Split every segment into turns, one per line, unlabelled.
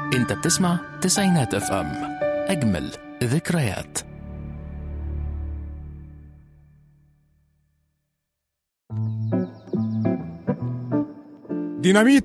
انت بتسمع تسعينات اف ام اجمل ذكريات
ديناميت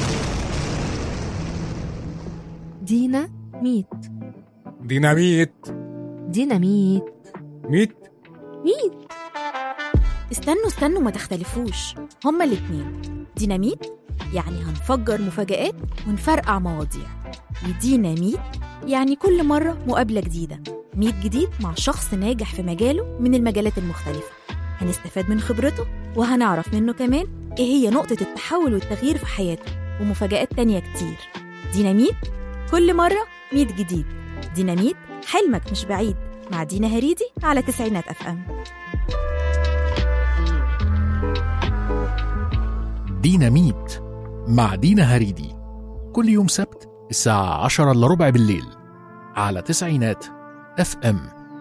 دينا ميت
ديناميت
ديناميت
ميت
ميت
استنوا استنوا ما تختلفوش هما الاتنين ديناميت يعني هنفجر مفاجآت ونفرقع مواضيع وديناميت يعني كل مرة مقابلة جديدة ميت جديد مع شخص ناجح في مجاله من المجالات المختلفة هنستفاد من خبرته وهنعرف منه كمان ايه هي نقطة التحول والتغيير في حياته ومفاجآت تانية كتير ديناميت كل مرة ميت جديد ديناميت حلمك مش بعيد مع دينا هريدي على تسعينات اف ام
ديناميت مع دينا هريدي كل يوم سبت الساعة عشرة إلا ربع بالليل على تسعينات اف ام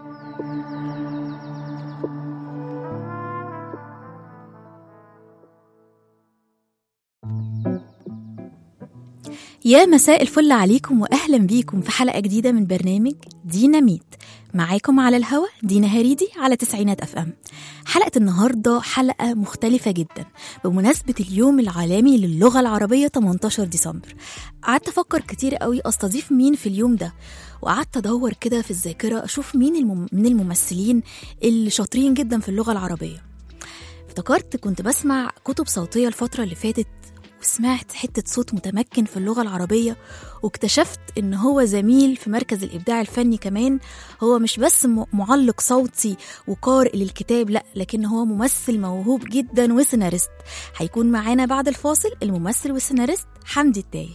يا مساء الفل عليكم واهلا بيكم في حلقه جديده من برنامج ديناميت معاكم على الهوا دينا هريدي على تسعينات اف ام حلقه النهارده حلقه مختلفه جدا بمناسبه اليوم العالمي للغه العربيه 18 ديسمبر قعدت افكر كتير قوي استضيف مين في اليوم ده وقعدت ادور كده في الذاكره اشوف مين المم... من الممثلين اللي شاطرين جدا في اللغه العربيه افتكرت كنت بسمع كتب صوتيه الفتره اللي فاتت وسمعت حتة صوت متمكن في اللغة العربية واكتشفت إن هو زميل في مركز الإبداع الفني كمان هو مش بس م- معلق صوتي وقارئ للكتاب لأ لكن هو ممثل موهوب جدا وسيناريست هيكون معانا بعد الفاصل الممثل والسيناريست حمدي التايه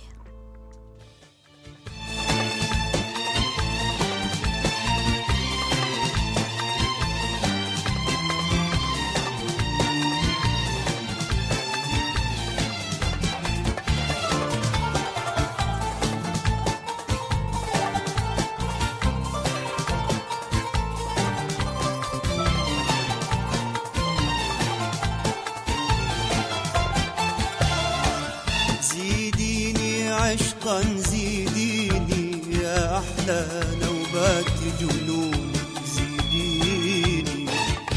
زيديني عشقا زيديني يا أحلى نوبات جنون زيديني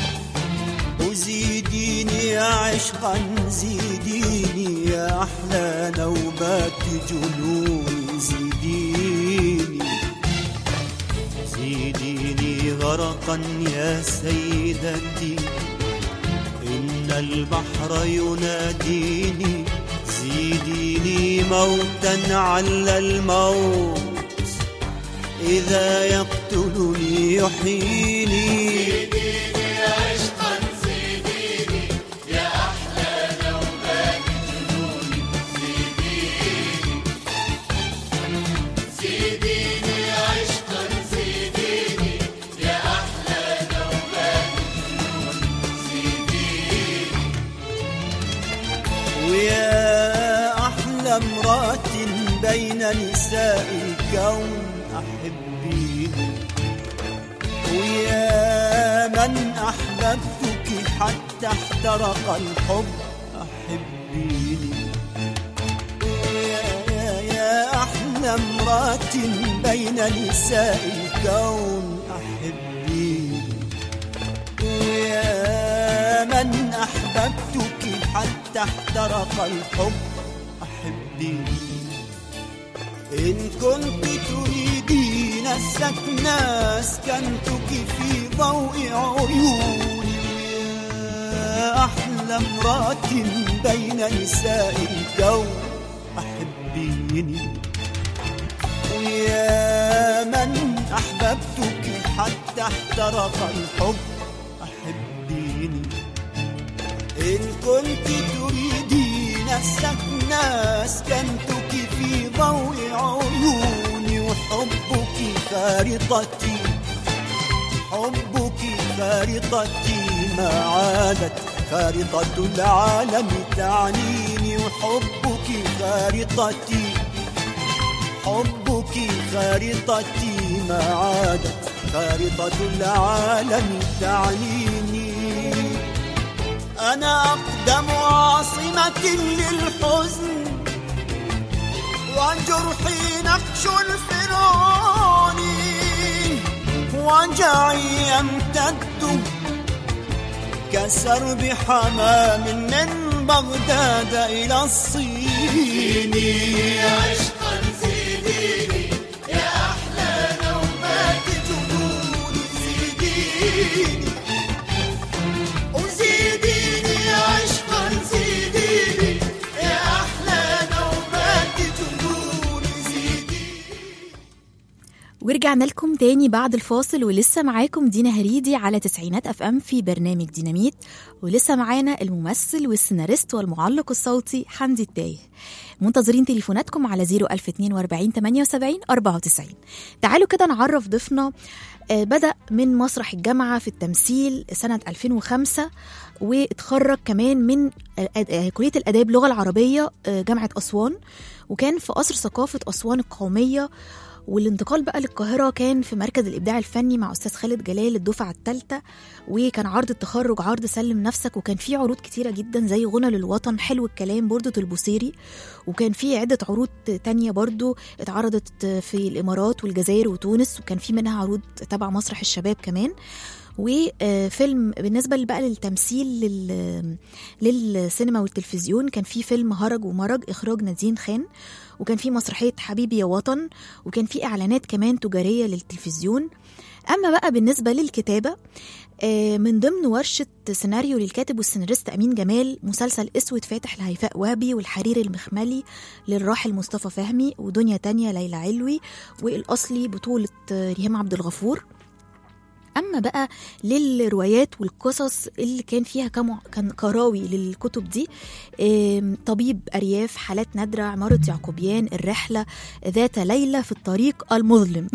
وزيديني عشقا زيديني يا أحلى نوبات جنون زيديني زيديني غرقا يا سيدتي إن البحر يناديني زيديني موتا على الموت إذا يقتلني يحييني ويا أحلى امرأة بين نساء الكون أحبيني ويا من أحببتك حتى احترق الحب أحبيني ويا يا يا أحلى امرأة بين نساء الكون أحبيني ويا من أحببتك حتى احترق الحب أحبيني إن كنت تريدين السكن أسكنتك في ضوء عيوني يا أحلى امرأة بين نساء الكون أحبيني ويا من أحببتك حتى احترق الحب أحبيني إن كنت تريدين السكن أسكنتك في ضوء عيوني وحبك خارطتي حبك خارطتي ما عادت خارطة العالم تعنيني وحبك خارطتي حبك خارطتي ما عادت خارطة العالم تعنيني أنا أقدم عاصمة للحزن وجرحي نقش الفرعون وجعي يمتد كسرب حمام من بغداد إلى الصين عشقا زيديني يا أحلى نومات جنون زيديني وزيديني عشقا زيديني يا أحلى نومات جنون زيديني
ورجعنا لكم تاني بعد الفاصل ولسه معاكم دينا هريدي على تسعينات اف ام في برنامج ديناميت ولسه معانا الممثل والسيناريست والمعلق الصوتي حمدي التايه منتظرين تليفوناتكم على 01042 78 94 تعالوا كده نعرف ضيفنا آه، بدأ من مسرح الجامعة في التمثيل سنة 2005 واتخرج كمان من الأد- آه، كلية الآداب اللغة العربية آه، جامعة أسوان وكان في قصر ثقافة أسوان القومية والانتقال بقى للقاهرة كان في مركز الإبداع الفني مع أستاذ خالد جلال الدفعة الثالثة وكان عرض التخرج عرض سلم نفسك وكان في عروض كتيرة جدا زي غنى للوطن حلو الكلام بردة البوصيري وكان في عدة عروض تانية برضو اتعرضت في الإمارات والجزائر وتونس وكان في منها عروض تبع مسرح الشباب كمان وفيلم بالنسبة بقى للتمثيل لل... للسينما والتلفزيون كان في فيلم هرج ومرج إخراج نادين خان وكان في مسرحية حبيبي يا وطن وكان في إعلانات كمان تجارية للتلفزيون أما بقى بالنسبة للكتابة آه، من ضمن ورشة سيناريو للكاتب والسيناريست أمين جمال مسلسل أسود فاتح لهيفاء وهبي والحرير المخملي للراحل مصطفى فهمي ودنيا تانية ليلى علوي والأصلي بطولة آه، ريهام عبد الغفور اما بقى للروايات والقصص اللي كان فيها كم كان قراوي للكتب دي آم، طبيب ارياف حالات نادره عماره يعقوبيان الرحله ذات ليله في الطريق المظلم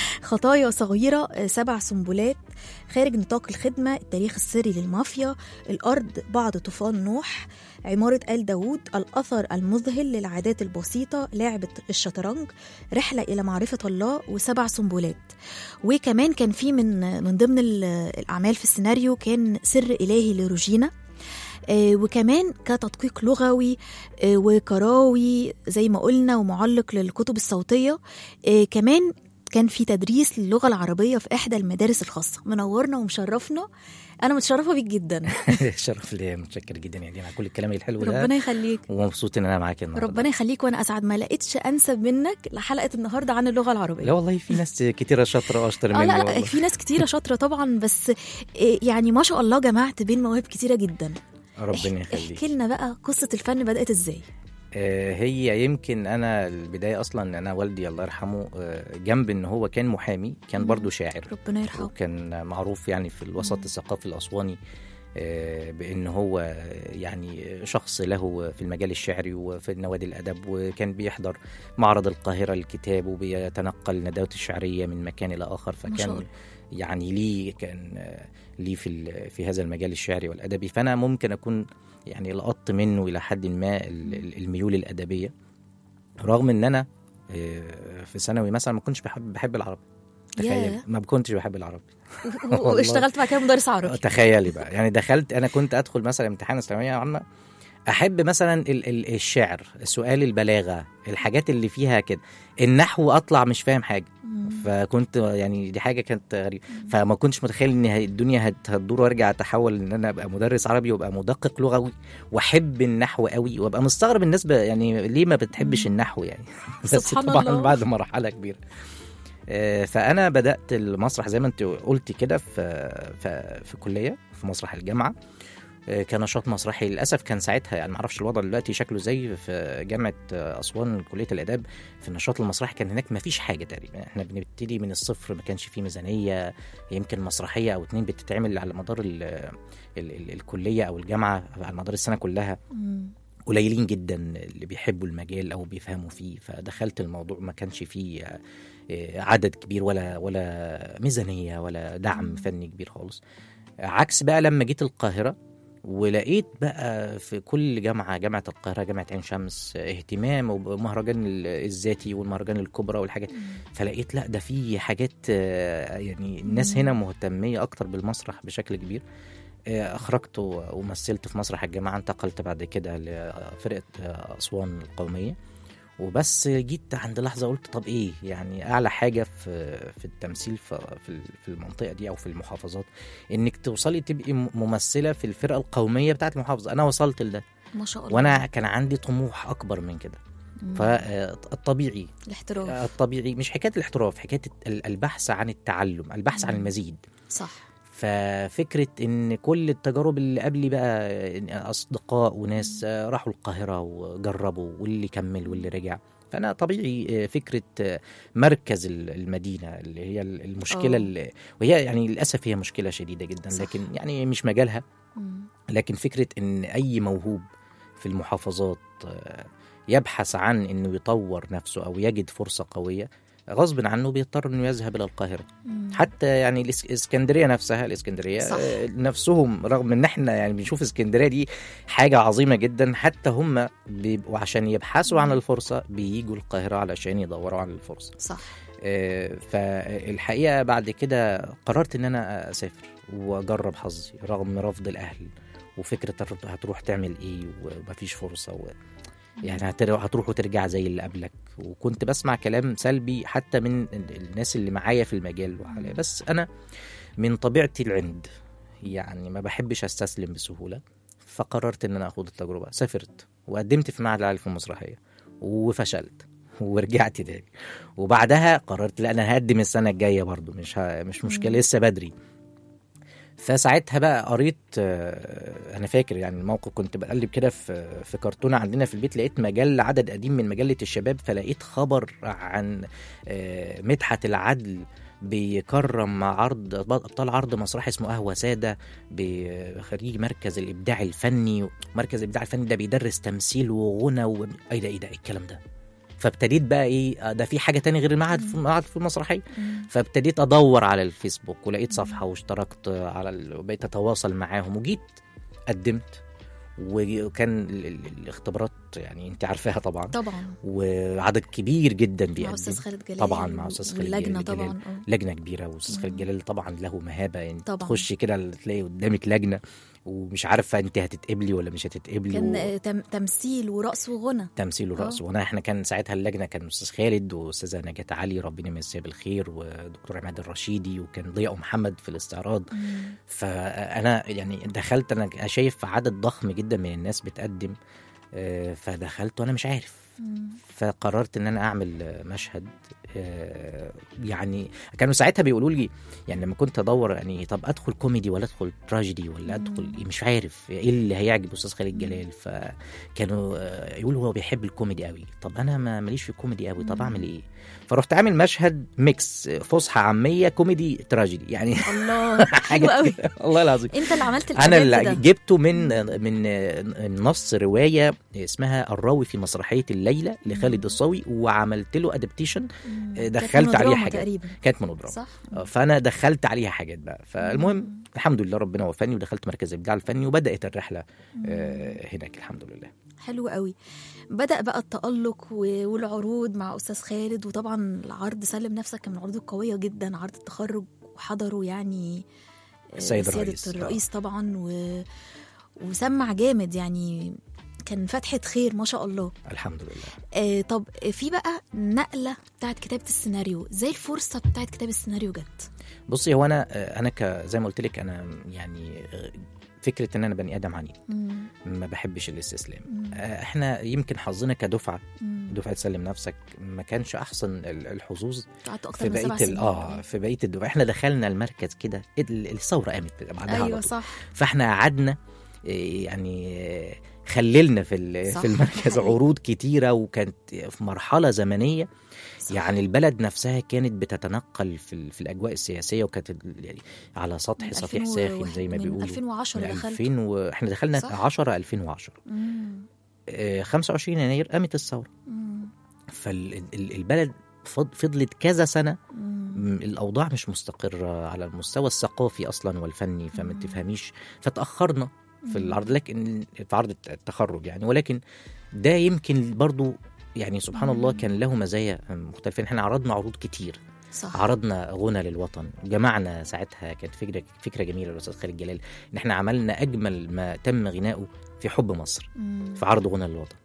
خطايا صغيره آه، سبع سنبلات خارج نطاق الخدمه التاريخ السري للمافيا الارض بعد طوفان نوح عمارة آل داوود الأثر المذهل للعادات البسيطة لعبة الشطرنج رحلة إلى معرفة الله وسبع سنبلات وكمان كان في من من ضمن ال- الاعمال في السيناريو كان سر الهي لروجينا آه، وكمان كتدقيق لغوي آه، وقراوي زي ما قلنا ومعلق للكتب الصوتيه آه، كمان كان في تدريس للغه العربيه في احدى المدارس الخاصه منورنا ومشرفنا انا متشرفه بيك جدا
شرف ليا متشكر جدا يا دينا على كل الكلام الحلو ده
ربنا يخليك
ومبسوط ان انا معاك النهارده
ربنا يخليك وانا اسعد ما لقيتش انسب منك لحلقه النهارده عن اللغه العربيه
لا والله في ناس كتيره شاطره اشطر
اه
مني
لا لا
والله.
في ناس كتيرة شاطرة طبعا بس إيه يعني ما شاء الله جمعت بين مواهب كتيرة جدا
ربنا
احكي
يخليك
لنا بقى قصة الفن بدأت ازاي
آه، هي يمكن انا البدايه اصلا انا والدي الله يرحمه آه، جنب ان هو كان محامي كان
مم.
برضو شاعر
ربنا يرحمه
وكان معروف يعني في الوسط
مم.
الثقافي الاسواني آه، بان هو يعني شخص له في المجال الشعري وفي نوادي الادب وكان بيحضر معرض القاهره للكتاب وبيتنقل الندوات الشعريه من مكان الى اخر
ما شاء
فكان
الله.
يعني ليه كان آه، ليه في ال- في هذا المجال الشعري والادبي فانا ممكن اكون يعني لقطت منه الى حد ما ال- ال- الميول الادبيه رغم ان انا آه، في ثانوي مثلا ما كنتش بحب بحب العربي تخيل
ياه.
ما كنتش بحب العربي
و- و- واشتغلت بعد كده مدرس عربي
تخيلي بقى يعني دخلت انا كنت ادخل مثلا امتحان الثانويه عامه احب مثلا ال ال الشعر سؤال البلاغه الحاجات اللي فيها كده النحو اطلع مش فاهم حاجه
مم.
فكنت يعني دي حاجه كانت غريبه فما كنتش متخيل ان هي- الدنيا هت- هتدور وارجع اتحول ان انا ابقى مدرس عربي وابقى مدقق لغوي واحب النحو قوي وابقى مستغرب الناس ب- يعني ليه ما بتحبش
مم.
النحو يعني بس
سبحان
طبعا
الله.
بعد مرحله كبيره آه، فانا بدات المسرح زي ما انت قلتي كده في في في كليه في مسرح الجامعه آه، كنشاط مسرحي للاسف كان ساعتها يعني ما اعرفش الوضع دلوقتي شكله زي في جامعه آه، اسوان كليه الاداب في النشاط المسرحي كان هناك ما فيش حاجه تقريبا احنا بنبتدي من الصفر ما كانش فيه ميزانيه يمكن مسرحيه او اتنين بتتعمل على مدار ال ال ال الكليه او الجامعه على مدار السنه كلها
مم.
قليلين جدا اللي بيحبوا المجال او بيفهموا فيه فدخلت الموضوع ما كانش فيه آه، آه، عدد كبير ولا ولا ميزانيه ولا دعم
مم.
فني كبير خالص عكس بقى لما جيت القاهره ولقيت بقى في كل جامعه جامعه القاهره جامعه عين شمس اهتمام بمهرجان الذاتي والمهرجان الكبرى والحاجات فلقيت لا ده في حاجات آه، يعني الناس
مم.
هنا مهتميه اكتر بالمسرح بشكل كبير آه، اخرجت و- ومثلت في مسرح الجامعه انتقلت بعد كده لفرقه آه، اسوان القوميه وبس جيت عند لحظه قلت طب ايه يعني اعلى حاجه في في التمثيل في في في المنطقه دي او في المحافظات انك توصلي تبقي م- ممثله في الفرقه القوميه بتاعه المحافظه انا وصلت لده
ما شاء الله
وانا كان عندي طموح اكبر من كده
مم.
فالطبيعي
الاحتراف
الطبيعي مش حكايه الاحتراف حكايه ال- البحث عن التعلم البحث عن
مم.
المزيد
صح
ففكرة إن كل التجارب اللي قبلي بقى إن أصدقاء وناس آه، راحوا القاهرة وجربوا واللي كمل واللي رجع فأنا طبيعي آه، فكرة آه، مركز ال- المدينة اللي هي ال- المشكلة
آه.
اللي وهي يعني للأسف هي مشكلة شديدة جدا
صح.
لكن يعني مش مجالها
مم.
لكن فكرة إن أي موهوب في المحافظات آه، يبحث عن إنه يطور نفسه أو يجد فرصة قوية غصب عنه بيضطر إنه يذهب إلى القاهرة
مم.
حتى يعني الإس- الاسكندريه نفسها الاسكندريه
صح.
آه، نفسهم رغم ان احنا يعني بنشوف اسكندريه دي حاجه عظيمه جدا حتى هم بيبقوا عشان يبحثوا عن الفرصه بييجوا القاهره علشان يدوروا عن الفرصه
صح
آه، فالحقيقه بعد كده قررت ان انا اسافر واجرب حظي رغم رفض الاهل وفكره الرفض هتروح تعمل ايه ومفيش فرصه و... يعني هتر- هتروح وترجع زي اللي قبلك وكنت بسمع كلام سلبي حتى من ال- الناس اللي معايا في المجال وحاليا بس انا من طبيعتي العند يعني ما بحبش استسلم بسهوله فقررت ان انا اخد التجربه سافرت وقدمت في معهد العالي في المسرحيه وفشلت ورجعت تاني وبعدها قررت لا انا هقدم السنه الجايه برضو مش ه... مش مشكله لسه بدري فساعتها بقى قريت آه، انا فاكر يعني الموقف كنت بقلب كده في في كرتونه عندنا في البيت لقيت مجله عدد قديم من مجله الشباب فلقيت خبر عن آه، مدحت العدل بيكرم مع عرض ابطال عرض مسرحي اسمه قهوه ساده بخريج مركز الابداع الفني مركز الابداع الفني ده بيدرس تمثيل وغنى و... ايه ده ايه ده إيه الكلام ده فابتديت بقى ايه آه، ده في حاجه تاني غير المعهد في المعهد في المسرحيه
مم.
فابتديت ادور على الفيسبوك ولقيت صفحه واشتركت على ال... وبقيت اتواصل معاهم وجيت قدمت وكان ال... ال... الاختبارات يعني انت عارفاها طبعا
طبعا
وعدد كبير جدا
مع
بيقدم
استاذ خالد جلال
طبعا مع استاذ خالد
واللجنه
جلال.
طبعا اه
لجنه كبيره واستاذ
مم.
خالد جلال طبعا له مهابه يعني
طبعاً.
تخشي كده تلاقي قدامك لجنه ومش عارفه انت هتتقبلي ولا مش هتتقبلي
كان
و...
آه، تم- تمثيل ورقص وغنى
تمثيل ورقص
آه.
وانا احنا كان ساعتها اللجنه كان استاذ خالد واستاذه نجاة علي ربنا يمسيها بالخير ودكتور عماد الرشيدي وكان ضياء محمد في الاستعراض فانا يعني دخلت انا شايف عدد ضخم جدا من الناس بتقدم آه، فدخلت وانا مش عارف
مم.
فقررت ان انا اعمل آه، مشهد آه، يعني كانوا ساعتها بيقولوا لي يعني لما كنت ادور يعني طب ادخل كوميدي ولا ادخل تراجيدي ولا ادخل إيه مش عارف ايه اللي هيعجب استاذ خالد جلال فكانوا آه، يقولوا هو بيحب الكوميدي قوي طب انا ما ماليش في الكوميدي قوي طب اعمل ايه فرحت عامل مشهد ميكس آه، فصحى عاميه كوميدي تراجيدي يعني
الله حلو قوي
والله العظيم
انت اللي عملت
انا
الأداء
اللي
ده.
جبته من من نص روايه اسمها الراوي في مسرحيه الليله لخالد الصاوي وعملت له ادابتيشن
مم.
دخلت
كانت
عليه
مونودراما
حاجات.
تقريبا
كانت مونودراما
صح
آه، فانا دخلت عليها حاجات بقى فالمهم
مم.
الحمد لله ربنا وفاني ودخلت مركز الابداع الفني وبدات الرحله آه، هناك الحمد لله
حلو قوي بدأ بقى التألق و- والعروض مع أستاذ خالد وطبعا العرض سلم نفسك كان من العروض القوية جدا عرض التخرج وحضروا يعني آه،
السيد
سيادة
الرئيس.
الرئيس طبعا و... وسمع جامد يعني كان فتحة خير ما شاء الله
الحمد لله
آه طب في بقى نقلة بتاعت كتابة السيناريو زي الفرصة بتاعت كتاب السيناريو جت
بصي هو انا آه، انا ك زي ما قلت لك انا يعني آه، فكره ان انا بني ادم عنيد
مم.
ما بحبش الاستسلام
مم.
آه، احنا يمكن حظنا كدفعه
مم.
دفعه سلم نفسك ما كانش احسن ال- الحظوظ
قعدت
في
أكتر من سبع
بقيه ال-
سنين
اه في بقيه الدفعه احنا دخلنا المركز كده ال- الثوره قامت بعدها على
أيوة
طول.
صح
فاحنا قعدنا إيه، يعني إيه، خللنا في ال-
صح،
في المركز
حقيقي.
عروض كتيره وكانت في مرحله زمنيه
صح.
يعني البلد نفسها كانت بتتنقل في, ال- في الاجواء السياسيه وكانت ال- يعني على سطح
من
صفيح
2001
ساخن زي ما
من
بيقولوا
2010
من
دخلت
2000 و... احنا دخلنا
صح.
10 2010
مم.
آه، 25 يناير قامت الثوره
مم.
فالبلد فضلت كذا سنه
مم.
م- الاوضاع مش مستقره على المستوى الثقافي اصلا والفني فما
مم.
تفهميش فتاخرنا في
مم.
العرض لكن في عرض التخرج يعني ولكن ده يمكن برضو يعني سبحان الله
مم.
كان له مزايا مختلفه احنا عرضنا عروض كتير
صح
عرضنا غنى للوطن جمعنا ساعتها كانت فكره فكره جميله الاستاذ خالد جلال ان احنا عملنا اجمل ما تم غناؤه في حب مصر
مم.
في عرض غنى للوطن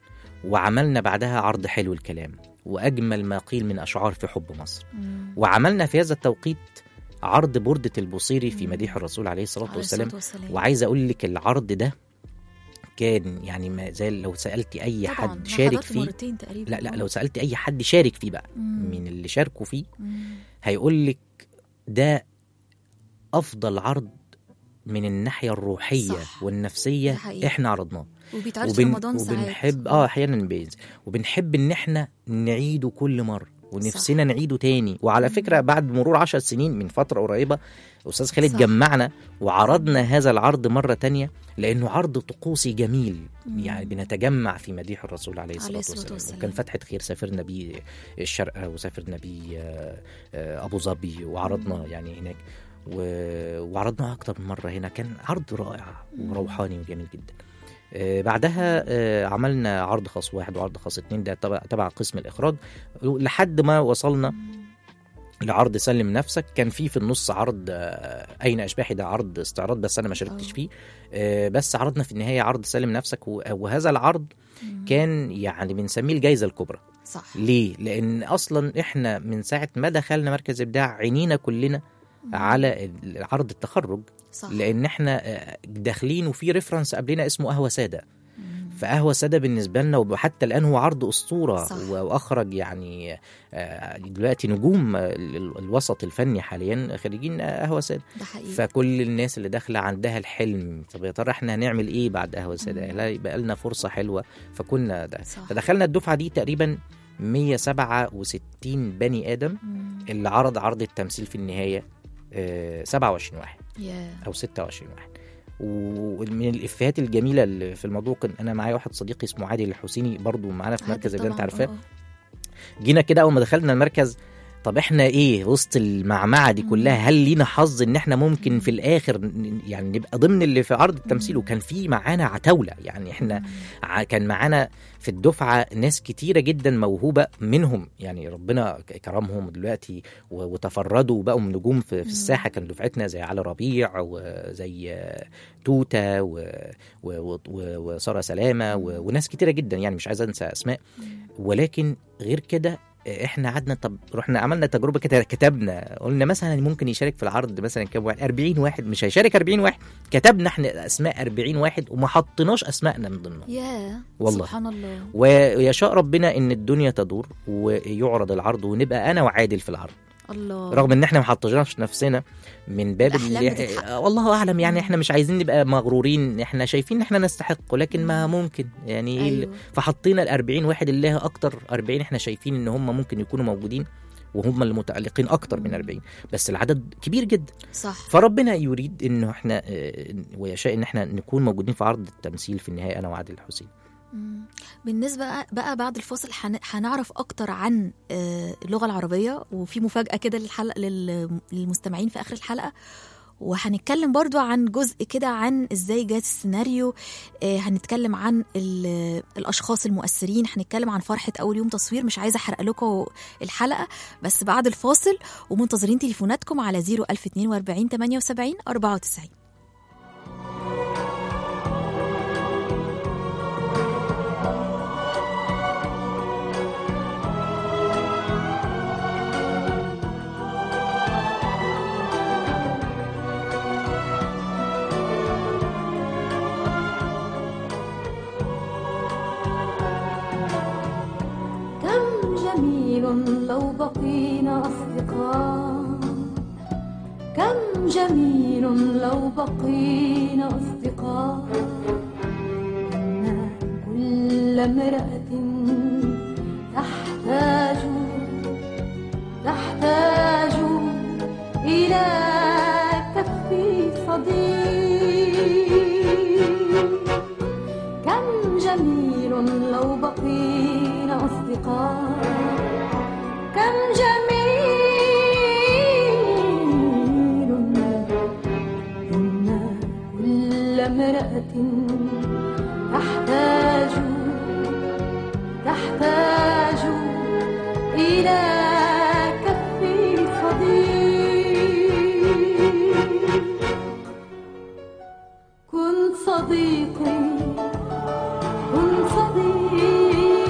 وعملنا بعدها عرض حلو الكلام واجمل ما قيل من اشعار في حب مصر وعملنا في هذا التوقيت عرض بردة البوصيري في مديح الرسول عليه الصلاة
عليه
والسلام
الصلاة والسلام.
وعايز اقول لك العرض ده كان يعني ما زي لو سالتي اي
طبعاً،
حد
أنا
شارك
حضرت
فيه
مرتين تقريبا
لا لا لو سالتي اي حد شارك فيه بقى
مم.
من اللي شاركوا فيه
مم.
هيقول لك ده افضل عرض من الناحيه الروحيه
صح.
والنفسيه
ده حقيقي.
احنا عرضناه
وبيتعرض في رمضان ساعات
وبنحب اه احيانا بينزل وبنحب ان احنا نعيده كل مره ونفسنا نعيده تاني وعلى فكره بعد مرور عشر سنين من فتره قريبه استاذ خالد
صح.
جمعنا وعرضنا هذا العرض مره تانية لانه عرض طقوسي جميل
مم.
يعني بنتجمع في مديح الرسول عليه الصلاه
عليه الصلاة
والسلام
والسلام.
وكان فتحه خير سافرنا بيه الشارقه وسافرنا بيه آه، آه، ابو ظبي وعرضنا يعني هناك و- وعرضنا اكتر من مره هنا كان عرض رائع وروحاني وجميل جدا آه، بعدها آه، عملنا عرض خاص واحد وعرض خاص اتنين ده تبع تبع قسم الاخراج لحد ما وصلنا لعرض سلم نفسك كان في في النص عرض آه، اين اشباحي ده عرض استعراض بس انا ما شاركتش
آه.
فيه آه، بس عرضنا في النهايه عرض سلم نفسك و- وهذا العرض
مم.
كان يعني بنسميه الجائزه الكبرى
صح
ليه لان اصلا احنا من ساعه ما دخلنا مركز ابداع عينينا كلنا على ال- عرض التخرج
صح
لان احنا آه، داخلين وفي ريفرنس قبلنا اسمه قهوه ساده
مم.
فقهوه ساده بالنسبه لنا وحتى الان هو عرض اسطوره
صح.
و- واخرج يعني آه، دلوقتي نجوم آه، ال- ال- الوسط الفني حاليا خريجين آه، قهوه ساده
ده حقيقي
فكل الناس اللي داخله عندها الحلم طب يا ترى احنا هنعمل ايه بعد قهوه ساده
مم.
لا يبقى لنا فرصه حلوه فكنا ده
صح.
فدخلنا الدفعه دي تقريبا 167 بني ادم
مم.
اللي عرض عرض التمثيل في النهايه آه، 27 واحد
يا
او 26 واحد ومن الافيهات الجميله اللي في الموضوع كان انا معايا واحد صديقي اسمه عادل الحسيني برضو معانا في مركز اللي انت
طبعاً،
عارفاه
آه،
جينا كده اول ما دخلنا المركز طب احنا ايه وسط المعمعه دي كلها هل لينا حظ ان احنا ممكن في الاخر ن- يعني نبقى ضمن اللي في عرض التمثيل وكان في معانا عتاوله يعني احنا ع- كان معانا في الدفعه ناس كتيره جدا موهوبه منهم يعني ربنا ك- كرمهم دلوقتي و- وتفردوا وبقوا من نجوم في, في الساحه كان دفعتنا زي علي ربيع وزي آه، توته و- و- و- و- وساره سلامه و- وناس كتيره جدا يعني مش عايز انسى اسماء ولكن غير كده احنا قعدنا طب رحنا عملنا تجربه كده كتبنا قلنا مثلا ممكن يشارك في العرض مثلا كام واحد 40 واحد مش هيشارك 40 واحد كتبنا احنا اسماء 40 واحد وما حطيناش اسمائنا من ضمنها
يا
والله.
سبحان الله
ويشاء ربنا ان الدنيا تدور ويعرض العرض ونبقى انا وعادل في العرض
الله
رغم ان احنا ما حطيناش نفسنا من باب
الأحلام بتتحقق.
آه، والله اعلم يعني احنا مش عايزين نبقى مغرورين احنا شايفين ان احنا نستحق لكن ما ممكن يعني إيه اللي-
أيوه.
فحطينا ال 40 واحد اللي هي اكتر 40 احنا شايفين ان هم ممكن يكونوا موجودين وهم اللي متألقين اكتر من 40 بس العدد كبير جدا
صح
فربنا يريد انه احنا آه، ويشاء ان احنا نكون موجودين في عرض التمثيل في النهايه انا وعادل الحسين
مم. بالنسبة بقى- بقى بعد الفاصل هن- هنعرف أكتر عن آه، اللغة العربية وفي مفاجأة كده للحلقة لل- للمستمعين في آخر الحلقة وهنتكلم برضو عن جزء كده عن ازاي جات السيناريو آه، هنتكلم عن ال- الاشخاص المؤثرين هنتكلم عن فرحه اول يوم تصوير مش عايزه احرق لكم الحلقه بس بعد الفاصل ومنتظرين تليفوناتكم على 01042 78 94
كم جميل لو بقينا أصدقاء كم جميل لو بقينا أصدقاء إن كل امرأة تحتاج تحتاج إلى كف صديق كم جميل لو بقينا أصدقاء كم جميل إن كل امرأة تحتاج تحتاج إلى كف صديق كن صديقي كن صديقي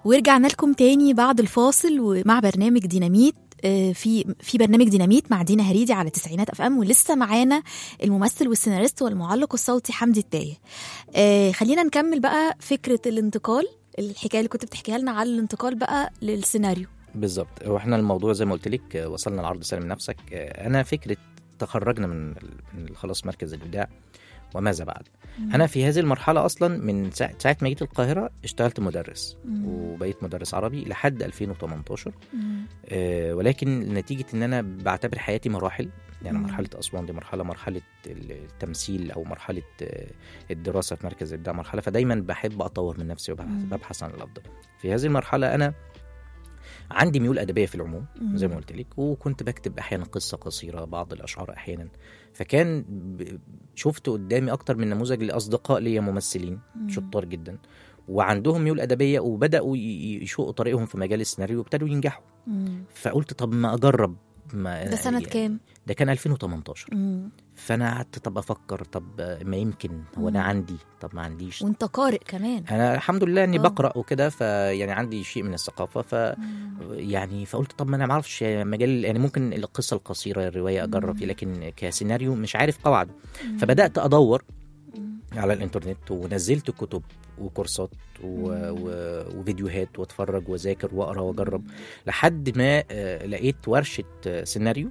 ورجعنا لكم تاني بعد الفاصل ومع برنامج ديناميت آه، في في برنامج ديناميت مع دينا هريدي على تسعينات اف ام ولسه معانا الممثل والسيناريست والمعلق الصوتي حمدي التايه آه، خلينا نكمل بقى فكره الانتقال الحكايه اللي كنت بتحكيها لنا على الانتقال بقى للسيناريو
بالظبط هو احنا الموضوع زي ما قلت لك آه، وصلنا لعرض سلم نفسك آه، انا فكره تخرجنا من من خلاص مركز الابداع وماذا بعد انا في هذه المرحله اصلا من ساعه ساعة ما جيت القاهره اشتغلت مدرس
مم.
وبقيت مدرس عربي لحد 2018
مم.
آه، ولكن نتيجه ان انا بعتبر حياتي مراحل يعني
مم.
مرحله اسوان دي مرحله مرحله التمثيل او مرحله آه، الدراسه في مركز الابداع مرحله فدايما بحب اطور من نفسي
مم.
وببحث عن الافضل في هذه المرحله انا عندي ميول ادبيه في العموم
مم.
زي ما قلت لك وكنت بكتب احيانا قصه قصيره بعض الاشعار احيانا فكان ب- شفت قدامي اكتر من نموذج لاصدقاء ليا ممثلين
مم.
شطار جدا وعندهم ميول ادبيه وبداوا ي- ي- يشقوا طريقهم في مجال السيناريو وابتدوا ينجحوا
مم.
فقلت طب ما اجرب ما
ده سنه
يعني
كام
ده كان 2018
مم.
فانا قعدت طب افكر طب ما يمكن هو انا
مم.
عندي طب ما عنديش
وانت قارئ كمان
انا الحمد لله اني
آه.
بقرا وكده فيعني عندي شيء من الثقافه ف يعني فقلت طب ما انا ما اعرفش مجال يعني ممكن القصه القصيره الروايه اجرب فيه لكن كسيناريو مش عارف قواعده فبدات ادور على الانترنت ونزلت كتب وكورسات و... و... وفيديوهات واتفرج واذاكر واقرا واجرب لحد ما آه، لقيت ورشه آه، سيناريو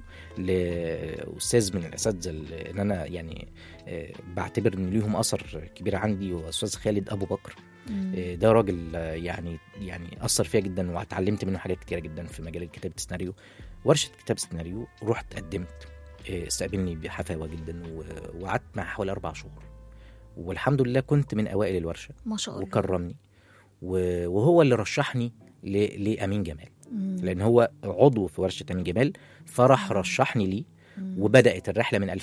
لاستاذ من الاساتذه اللي ان انا يعني آه، بعتبر ان ليهم اثر كبير عندي واستاذ خالد ابو بكر آه، ده راجل آه، يعني يعني اثر فيا جدا واتعلمت منه حاجات كتيره جدا في مجال كتابه السيناريو ورشه كتابه السيناريو رحت قدمت آه، استقبلني بحفاوه جدا و- وقعدت معاه حوالي اربع شهور والحمد لله كنت من اوائل الورشه
ما شاء الله
وكرمني و- وهو اللي رشحني ل- لامين جمال
مم.
لان هو عضو في ورشه امين جمال فراح رشحني ليه
مم.
وبدات الرحله من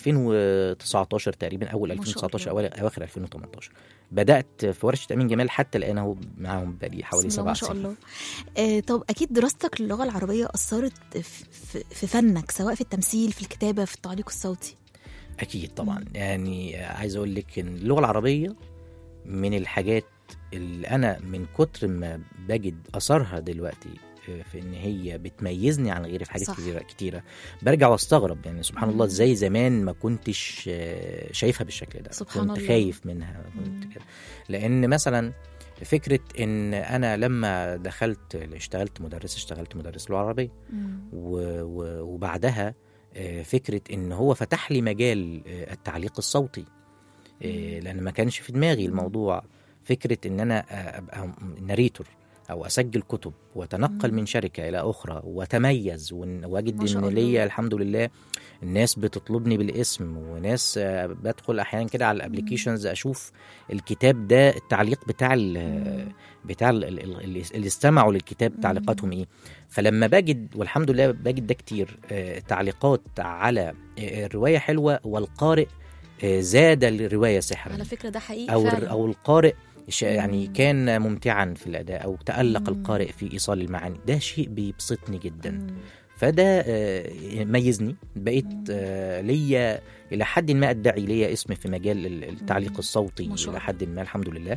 2019 تقريبا اول
ما شاء
2019
الله.
اول اواخر 2018 بدات في ورشه امين جمال حتى الان اهو معاهم بقالي حوالي
بسم الله
سبع
ما شاء
سنين
الله آه طب اكيد دراستك للغه العربيه اثرت في, في- في فنك سواء في التمثيل في الكتابه في التعليق الصوتي
اكيد طبعا يعني عايز اقول لك ان اللغه العربيه من الحاجات اللي انا من كتر ما بجد اثرها دلوقتي في ان هي بتميزني عن غيري في حاجات
صح.
كتيره كتيره برجع واستغرب يعني سبحان
مم.
الله ازاي زمان ما كنتش آه، شايفها بالشكل ده
سبحان
كنت
الله.
خايف منها
مم.
كنت كده لان مثلا فكره ان انا لما دخلت اشتغلت مدرس اشتغلت مدرس لغه عربيه و- و- وبعدها آه، فكره ان هو فتح لي مجال آه، التعليق الصوتي آه، لان ما كانش في دماغي الموضوع فكره ان انا آه، ابقى ناريتور او اسجل كتب واتنقل
مم.
من شركه الى اخرى واتميز وإن-
ما
واجد
شاء
ان
الله.
ليا الحمد لله الناس بتطلبني بالاسم وناس آه، بدخل احيانا كده على الابلكيشنز اشوف الكتاب ده التعليق بتاع ال- بتاع ال- ال- ال- اللي استمعوا للكتاب تعليقاتهم ايه فلما بجد والحمد لله بجد ده كتير آه، تعليقات على آه، الروايه حلوه والقارئ آه، زاد الروايه سحرا
على فكره ده حقيقي
او
فعلا.
او القارئ ش- يعني
مم.
كان ممتعا في الاداء او تالق
مم.
القارئ في ايصال المعاني ده شيء بيبسطني جدا
مم.
فده آه، ميزني بقيت آه، ليا الى حد ما ادعي ليا اسم في مجال ال- التعليق
مم.
الصوتي
ما شاء
الى
الله.
حد ما الحمد لله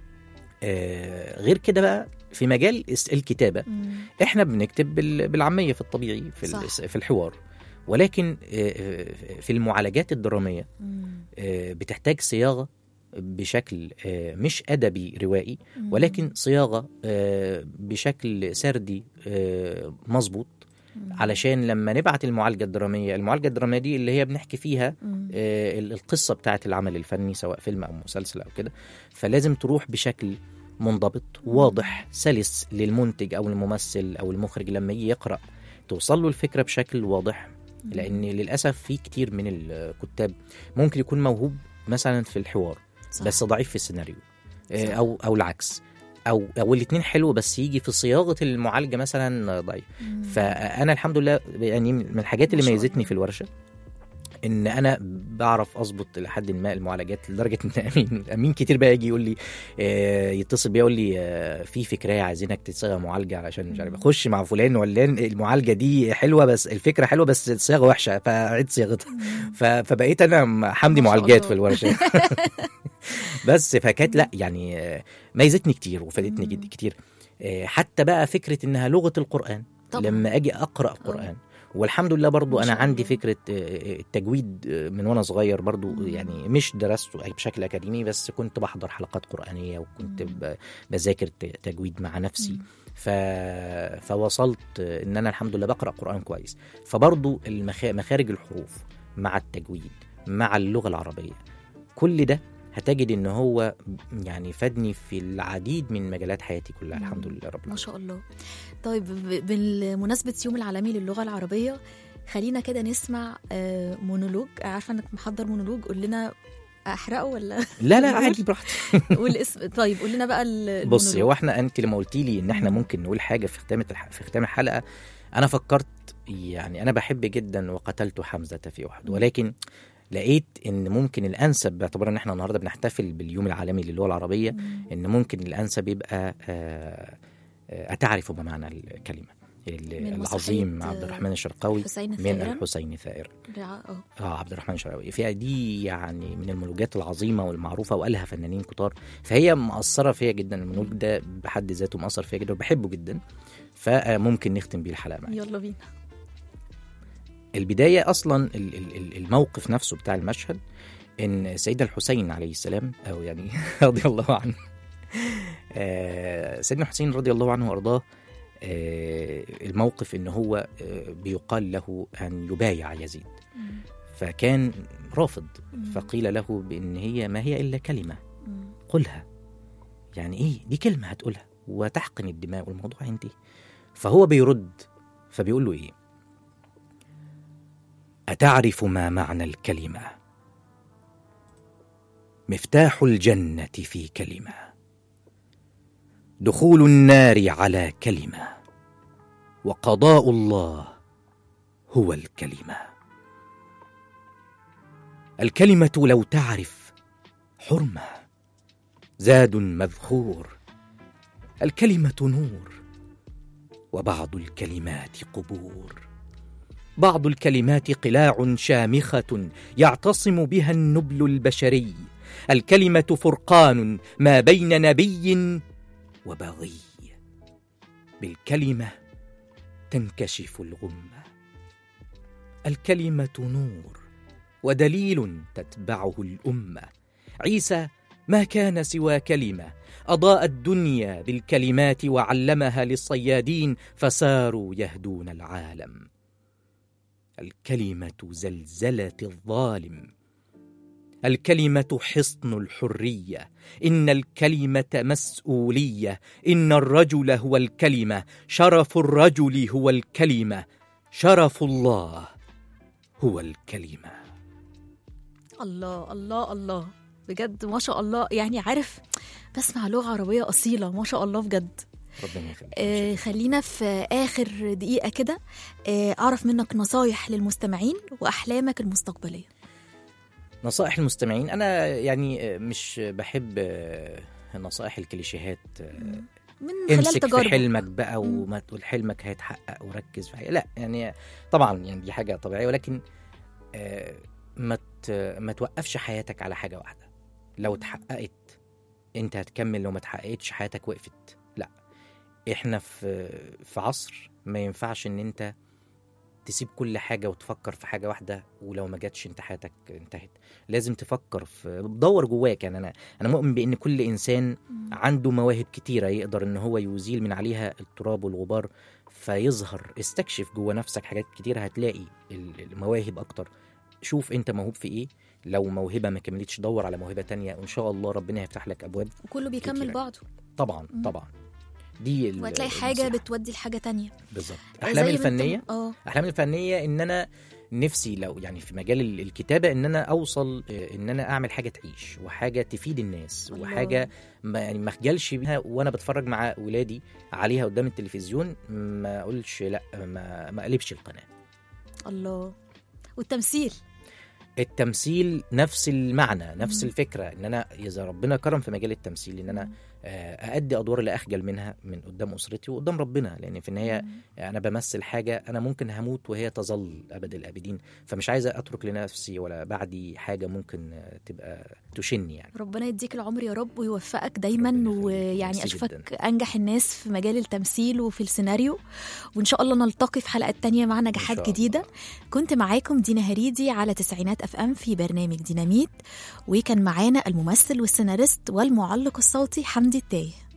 آه، غير كده بقى في مجال الس- الكتابه
مم.
احنا بنكتب بال- بالعاميه في الطبيعي في
صح.
ال- في الحوار ولكن آه، آه، في المعالجات الدراميه
مم.
آه، بتحتاج صياغه بشكل آه، مش ادبي روائي
مم.
ولكن صياغه آه، بشكل سردي آه، مظبوط
مم.
علشان لما نبعت المعالجه الدراميه المعالجه الدراميه دي اللي هي بنحكي فيها
مم.
آه، ال- القصه بتاعه العمل الفني سواء فيلم او مسلسل او كده فلازم تروح بشكل منضبط واضح سلس للمنتج او الممثل او المخرج لما يجي يقرا توصل له الفكره بشكل واضح لان للاسف في كتير من الكتاب ممكن يكون موهوب مثلا في الحوار
صح.
بس ضعيف في السيناريو آه،
صح.
او او العكس او او الاثنين حلو بس يجي في صياغه المعالجه مثلا ضعيف
مم.
فانا الحمد لله يعني من الحاجات اللي
ما شاء
ميزتني
الله.
في الورشه ان انا بعرف اظبط لحد ما المعالجات لدرجه ان امين امين كتير بقى يجي يقول لي آه يتصل بيا يقول لي آه في فكره عايزينك تصيغ معالجه علشان مش عارف اخش مع فلان ولا المعالجه دي حلوه بس الفكره حلوه بس الصياغه وحشه فعيد صياغتها ف- فبقيت انا حمدي
ما شاء
معالجات
الله.
في الورشه بس فكانت لا يعني آه، ميزتني كتير وفادتني جد كتير آه، حتى بقى فكره انها لغه القران
طبعا.
لما اجي اقرا قران والحمد لله برضو
ما
انا
شاء
عندي
الله.
فكره آه، آه، التجويد آه، من وانا صغير برضو
مم.
يعني مش درسته أي بشكل اكاديمي بس كنت بحضر حلقات قرانيه وكنت
مم.
ب- بذاكر ت- تجويد مع نفسي
مم.
ف... فوصلت آه، ان انا الحمد لله بقرا قران كويس فبرضو المخ... مخارج الحروف مع التجويد مع اللغه العربيه كل ده هتجد ان هو يعني فادني في العديد من مجالات حياتي كلها الحمد لله رب
ما
العالمين
شاء الله طيب ب- بالمناسبة يوم العالمي للغة العربية خلينا كده نسمع آه، مونولوج عارفة انك محضر مونولوج قول لنا احرقه ولا
لا لا عادي براحتك
قول اسم طيب قول لنا بقى ال-
بصي
المونولوج.
هو احنا انت لما قلتي لي ان احنا
مم.
ممكن نقول حاجه في ختام الح... في ختام الحلقه انا فكرت يعني انا بحب جدا وقتلت حمزه في احد
مم.
ولكن لقيت ان ممكن الانسب باعتبار ان احنا النهارده بنحتفل باليوم العالمي للغه العربيه
مم.
ان ممكن الانسب يبقى آه، آه، اتعرف ما معنى الكلمه ال-
من
العظيم
مسرحية،
عبد الرحمن الشرقاوي
حسين
من
ثائرا
الحسين ثائر
اه
اه عبد الرحمن الشرقاوي فيها دي يعني من المونولوجات العظيمه والمعروفه وقالها فنانين كتار فهي مأثره فيا جدا المونولوج ده بحد ذاته مأثر فيا جدا وبحبه جدا فممكن نختم بيه الحلقه معاك
يلا بينا
البدايه اصلا ال- ال- ال- الموقف نفسه بتاع المشهد ان سيدنا الحسين عليه السلام او يعني رضي الله عنه آه، سيدنا الحسين رضي الله عنه وارضاه آه، الموقف ان هو آه، بيقال له ان يبايع يزيد
مم.
فكان رافض
مم.
فقيل له بان هي ما هي الا كلمه
مم.
قلها يعني ايه دي كلمه هتقولها وتحقن الدماء والموضوع ينتهي فهو بيرد فبيقول له ايه اتعرف ما معنى الكلمه مفتاح الجنه في كلمه دخول النار على كلمه وقضاء الله هو الكلمه الكلمه لو تعرف حرمه زاد مذخور الكلمه نور وبعض الكلمات قبور بعض الكلمات قلاع شامخه يعتصم بها النبل البشري الكلمه فرقان ما بين نبي وبغي بالكلمه تنكشف الغمه الكلمه نور ودليل تتبعه الامه عيسى ما كان سوى كلمه اضاء الدنيا بالكلمات وعلمها للصيادين فساروا يهدون العالم الكلمه زلزله الظالم الكلمه حصن الحريه ان الكلمه مسؤوليه ان الرجل هو الكلمه شرف الرجل هو الكلمه شرف الله هو الكلمه
الله الله الله بجد ما شاء الله يعني عارف بسمع لغة عربية أصيلة ما شاء الله بجد
ربنا يخليك
آه خلينا في آخر دقيقة كده آه أعرف منك نصايح للمستمعين وأحلامك المستقبلية
نصائح المستمعين انا يعني مش بحب نصائح الكليشيهات
من خلال
امسك في
تجاربك
حلمك بقى
مم.
وما تقول حلمك هيتحقق وركز في حاجة. لا يعني طبعا يعني دي حاجه طبيعيه ولكن آه، ما ت- ما توقفش حياتك على حاجه واحده لو اتحققت انت هتكمل لو ما اتحققتش حياتك وقفت لا احنا في في عصر ما ينفعش ان انت تسيب كل حاجه وتفكر في حاجه واحده ولو ما جاتش انت حياتك انتهت لازم تفكر في دور جواك يعني انا انا مؤمن بان كل انسان عنده مواهب كتيره يقدر ان هو يزيل من عليها التراب والغبار فيظهر استكشف جوه نفسك حاجات كتيره هتلاقي ال- المواهب اكتر شوف انت موهوب في ايه لو موهبه ما كملتش دور على موهبه تانية وان شاء الله ربنا يفتح لك ابواب
وكله بيكمل
كتيرة.
بعضه
طبعا
مم.
طبعا دي ال-
وهتلاقي حاجة
النصيحة.
بتودي لحاجة تانية
بالظبط
زي
احلامي
ما انت-
الفنيه
اه
احلامي الفنيه ان انا نفسي لو يعني في مجال ال- الكتابه ان انا اوصل آه، ان انا اعمل حاجه تعيش وحاجه تفيد الناس
الله.
وحاجه ما يعني ما اخجلش بيها وانا بتفرج مع ولادي عليها قدام التلفزيون ما اقولش لا ما ما اقلبش القناه
الله والتمثيل
التمثيل نفس المعنى نفس
مم.
الفكره ان انا اذا ربنا كرم في مجال التمثيل ان انا آه، أأدي أدوار اللي أخجل منها من قدام أسرتي وقدام ربنا لأن في النهاية أنا بمثل حاجة أنا ممكن هموت وهي تظل أبد الآبدين فمش عايز أترك لنفسي ولا بعدي حاجة ممكن آه، تبقى تشني يعني
ربنا يديك العمر يا رب ويوفقك دايما
ربنا يخليك.
ويعني
ميرسي
اشوفك
جداً.
انجح الناس في مجال التمثيل وفي السيناريو وان شاء الله نلتقي في حلقات تانية مع نجاحات
شاء الله.
جديدة كنت معاكم دينا هريدي على تسعينات اف ام في برنامج ديناميت وكان معانا الممثل والسيناريست والمعلق الصوتي حمدي التايه